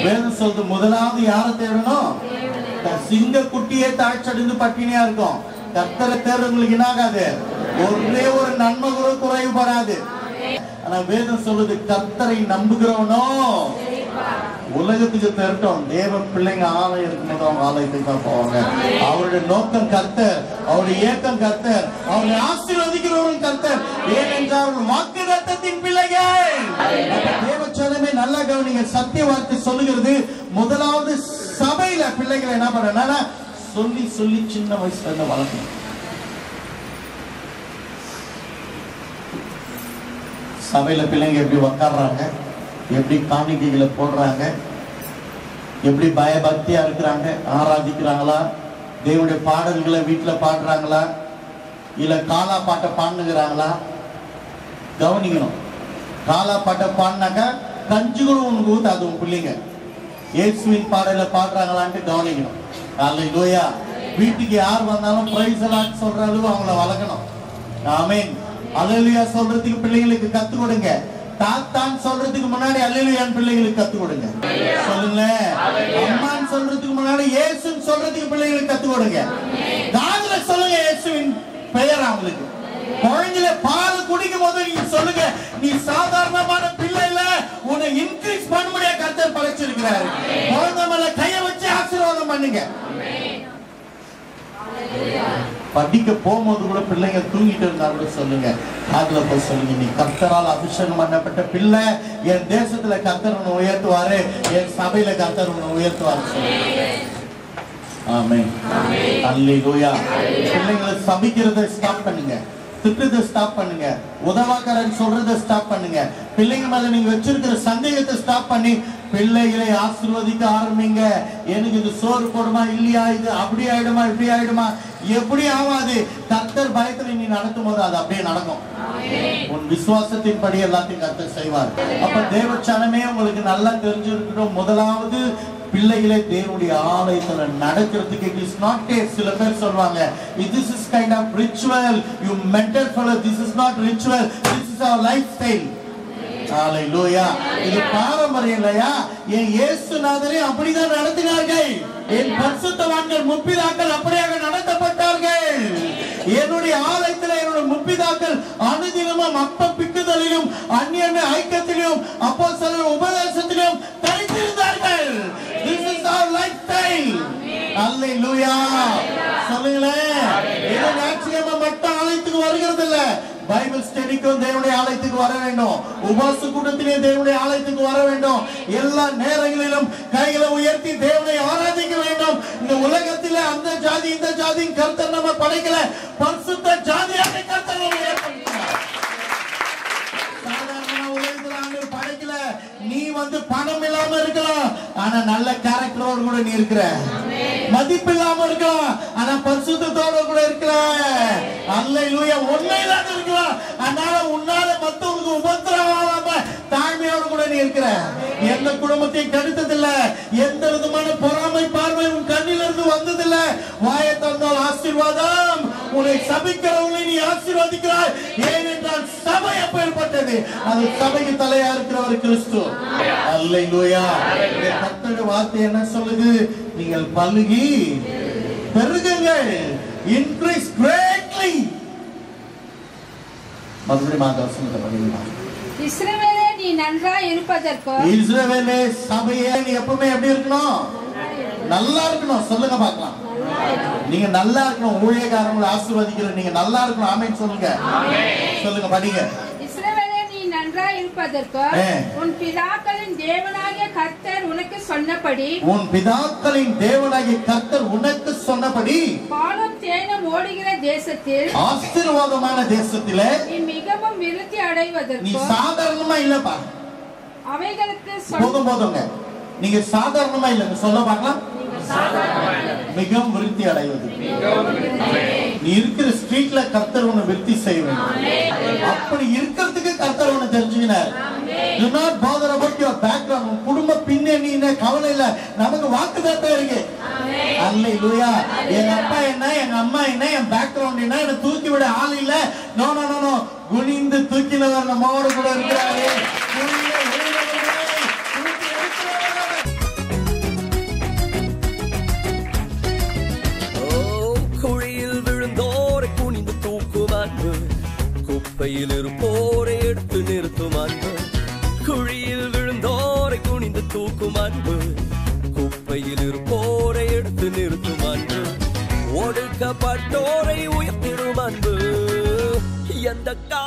வேதம் சொல்றது முதலாவது யாரை தேடணும் த- சிங்க குட்டியே தாழ்ச்சடைந்து பட்டினியா இருக்கும் கர்த்தரை தேடுறவங்களுக்கு என்ன ஆகாது ஒரே ஒரு நன்மை கூட குறைவுபடாது ஆனா வேதம் சொல்லுது கர்த்தரை நம்புகிறவனோ உலகத்துக்கு திரட்டும் தேவ பிள்ளைங்க ஆலயம் இருக்கும்போது அவங்க ஆலயத்துக்கு தான் போவாங்க அவருடைய நோக்கம் கர்த்தர் அவருடைய ஏக்கம் கர்த்தர் அவருடைய ஆசீர்வதிக்கிறவரும் கர்த்தர் ஏனென்றால் அவர்கள் வாக்கு ரத்தத்தின் பிள்ளைகள் அப்ப தேவச்சனமே நல்லா கவனிங்க சத்திய வார்த்தை சொல்லுகிறது முதலாவது சபையில பிள்ளைகளை என்ன பண்றேன்னா சொல்லி சொல்லி சின்ன வயசுல இருந்து வளர்க்கணும் சபையில பிள்ளைங்க எப்படி உக்காடுறாங்க எப்படி காணிக்கைகளை போடுறாங்க எப்படி பயபக்தியா இருக்கிறாங்க ஆராதிக்கிறாங்களா தேவனுடைய பாடல்களை வீட்டுல பாடுறாங்களா இல்ல காலா பாட்டை பாடுனுங்கிறாங்களா கவனிக்கணும் காலா பாட்டை பாடினாக்கா கஞ்சுகளும் உனக்கு ஊத்தாது உன் பிள்ளைங்க இயேசுவின் பாடல பாடுறாங்களான்ட்டு கவனிக்கணும் அல்ல லோயா வீட்டுக்கு யார் வந்தாலும் பிரைஸ் எல்லாம் சொல்ற அளவு அவங்கள வளர்க்கணும் ஆமென் அல்லேலூயா சொல்றதுக்கு பிள்ளைங்களுக்கு கத்து கொடுங்க தாத்தான் சொல்றதுக்கு முன்னாடி அல்லேலூயான்னு பிள்ளைங்களுக்கு கத்து கொடுங்க சொல்லுங்களேன் அம்மான்னு சொல்றதுக்கு முன்னாடி இயேசுன்னு சொல்றதுக்கு பிள்ளைங்களுக்கு கத்து கொடுங்க காதுல சொல்லுங்க இயேசுவின் பெயர் அவங்களுக்கு குழந்தைல பால் குடிக்கும் போது நீங்க சொல்லுங்க நீ சாதாரணமான பிள்ளை இல்ல உன்னை இன்க்ரீஸ் பண்ண முடியாது கர்த்தர் படைச்சிருக்கிறாரு குழந்தை மேல கைய வச்சு ஆசீர்வாதம் பண்ணுங்க படிக்க போகும்போது கூட பிள்ளைங்க தூங்கிட்டு இருந்தா கூட சொல்லுங்க அதுல போய் சொல்லுங்க நீ கர்த்தரால் அபிஷேகம் பண்ணப்பட்ட பிள்ளை என் தேசத்துல கர்த்தர் உன்னை உயர்த்துவாரு என் சபையில கர்த்தர் உன்னை உயர்த்துவாரு சொல்லுங்க ஆமென் அல்லேலூயா பிள்ளைங்களை சபிக்கிறதை ஸ்டாப் பண்ணுங்க திட்டுறதை ஸ்டாப் பண்ணுங்க உதவாக்கரன் சொல்றதை ஸ்டாப் பண்ணுங்க பிள்ளைங்க மேல நீங்க வச்சிருக்கிற சந்தேகத்தை ஸ்டாப் பண்ணி பிள்ளைகளை ஆசீர்வதிக்க ஆரம்பிங்க எனக்கு இது சோறு போடுமா இல்லையா இது அப்படி ஆயிடுமா இப்படி ஆயிடுமா எப்படி ஆகாது கர்த்தர் பயத்துல நீ நடத்தும் போது அது அப்படியே நடக்கும் உன் விசுவாசத்தின் படி எல்லாத்தையும் கர்த்தர் செய்வார் அப்ப தேவச்சனமே உங்களுக்கு நல்லா தெரிஞ்சிருக்கணும் முதலாவது பிள்ளைகளே தேவனுடைய ஆலயத்துல நடக்கிறதுக்கு இட் இஸ் நாட் ஏ சில பேர் சொல்லுவாங்க this is kind of ritual you mental fellow this is not ritual this is our lifestyle ஹalleluya இது பாரம்பரியம் இல்லையா என் இயேசுநாதரே அப்படிதான் நடத்தினார்கள் என் பரிசுத்தவான்கள் முப்பிதாக்கள் அப்படியாக நடத்தப்பட்டார்கள் என்னுடைய ஆலயத்தில் என்னுடைய முப்பிதாக்கள் அனுதினமும் அப்ப பிக்குதலிலும் அந்நிய ஐக்கியத்திலும் அப்போ சில உபதேசத்திலும் தரித்திருந்தார்கள் this is our lifestyle ஹalleluya சொல்லுங்களேன் இது ஞாயிற்றுக்கிழமை மட்டும் ஆலயத்துக்கு வருகிறது இல்ல பைபிள் ஸ்டடிக்கும் தேவனுடைய ஆலயத்துக்கு வர வேண்டும் உபாச கூட்டத்திலே தேவனுடைய ஆலயத்துக்கு வர வேண்டும் எல்லா நேரங்களிலும் கைகளை உயர்த்தி தேவனை ஆராதிக்க வேண்டும் இந்த உலகத்திலே அந்த ஜாதி இந்த ஜாதியின் கருத்தை நம்ம படைக்கல பரிசுத்த ஜாதியாக கருத்தை நம்ம ஏற்படுத்தினார் சாதாரண உலகத்துல ஆண்டவர் படைக்கல நீ வந்து பணம் இல்லாம இருக்கலாம் ஆனா நல்ல கேரக்டரோட கூட நீ இருக்கிற மதிப்பு இல்லாம இருக்கலாம் ஆனா பரிசுத்தத்தோட கூட இருக்கிற அல்ல லூயா உண்மையிலாத இருக்கலாம் அதனால உன்னால மத்தவங்களுக்கு உபத்திரவாம தாழ்மையோட கூட நீ இருக்கிற எந்த குடும்பத்தையும் கெடுத்ததில்ல எந்த விதமான பொறாமை பார்வை உன் கண்ணிலிருந்து வந்ததில்ல வாயை திறந்தால் ஆசீர்வாதம் உன்னை சபிக்கிறவங்களை நீ ஆசீர்வதிக்கிறாய் ஏனென்றால் சபை எப்பேற்பட்டது அது சபைக்கு தலையா இருக்கிறவர் கிறிஸ்து அல்லேலூயா இந்த கர்த்தருடைய வார்த்தை என்ன சொல்லுது நீங்கள் பல்கி பெருகுங்கள் இன்க்ரீஸ் கிரேட்லி மறுபடியும் மாத வசனத்தை படிக்கலாம் இஸ்ரவேலே நீ நன்றாய் இருப்பதற்கும் இஸ்ரவேலே சபையே நீ எப்பவுமே எப்படி இருக்கணும் நல்லா இருக்கணும் சொல்லுங்க பார்க்கலாம் நீங்க நல்லா இருக்கணும் ஊழியக்காரங்களை ஆசீர்வதிக்கிற நீங்க நல்லா இருக்கணும் ஆமென் சொல்லுங்க சொல்லுங்க படிங்க இஸ்ரவேலே நீ நன்றாய் இருப்பதற்கும் ஏ. உன் பிதாக்களின் தேவனாகிய கர்த்தர் உனக்கு சொன்னபடி உன் பிதாக்களின் தேவனாகிய கர்த்தர் உனக்கு சொன்னபடி பாலும் தேனும் ஓடுகிற தேசத்தில் ஆசீர்வாதமான தேசத்திலே நீ மிகவும் விருத்தி நீ அடைவதற்கும் சாதாரணமா இல்லப்பா அவைகளுக்கு சொன்ன போதும் போதுங்க நீங்க சாதாரணமா இல்லைங்க சொல்ல பார்க்கலாம் மிகவும் விருத்தி அடைவது நீ இருக்கிற ஸ்ட்ரீட்ல கர்த்தர் உன்னை விருத்தி செய்ய வேண்டும் அப்படி இருக்கிறதுக்கு கர்த்தர் உன்னை தெரிஞ்சுக்கினார் Do not bother about your background. உன் குடும்ப பின்னணி என்ன கவலை இல்ல நமக்கு வாக்குதாத்தம் இருக்கு அல்லேலூயா எங்க அப்பா என்ன எங்க அம்மா என்ன என் பேக்ரவுண்ட் என்ன என்ன தூக்கி விட ஆள் இல்ல நோ நோ நோ நோ குனிந்து தூக்கினவர் நம்மோடு கூட இருக்கிறாரு குனிந்து எழுந்தவரை தூக்கி எடுக்கிறவர். குப்பையில் இருப்போரை எடுத்து நிறுத்தும் அன்பு குழியில் விழுந்தோரை குனிந்து தூக்கும் அன்பு குப்பையில் இருப்போரை எடுத்து நிறுத்தும் அன்பு ஒடுக்கப்பட்டோரை உயர்த்திடும் அன்பு எந்த கா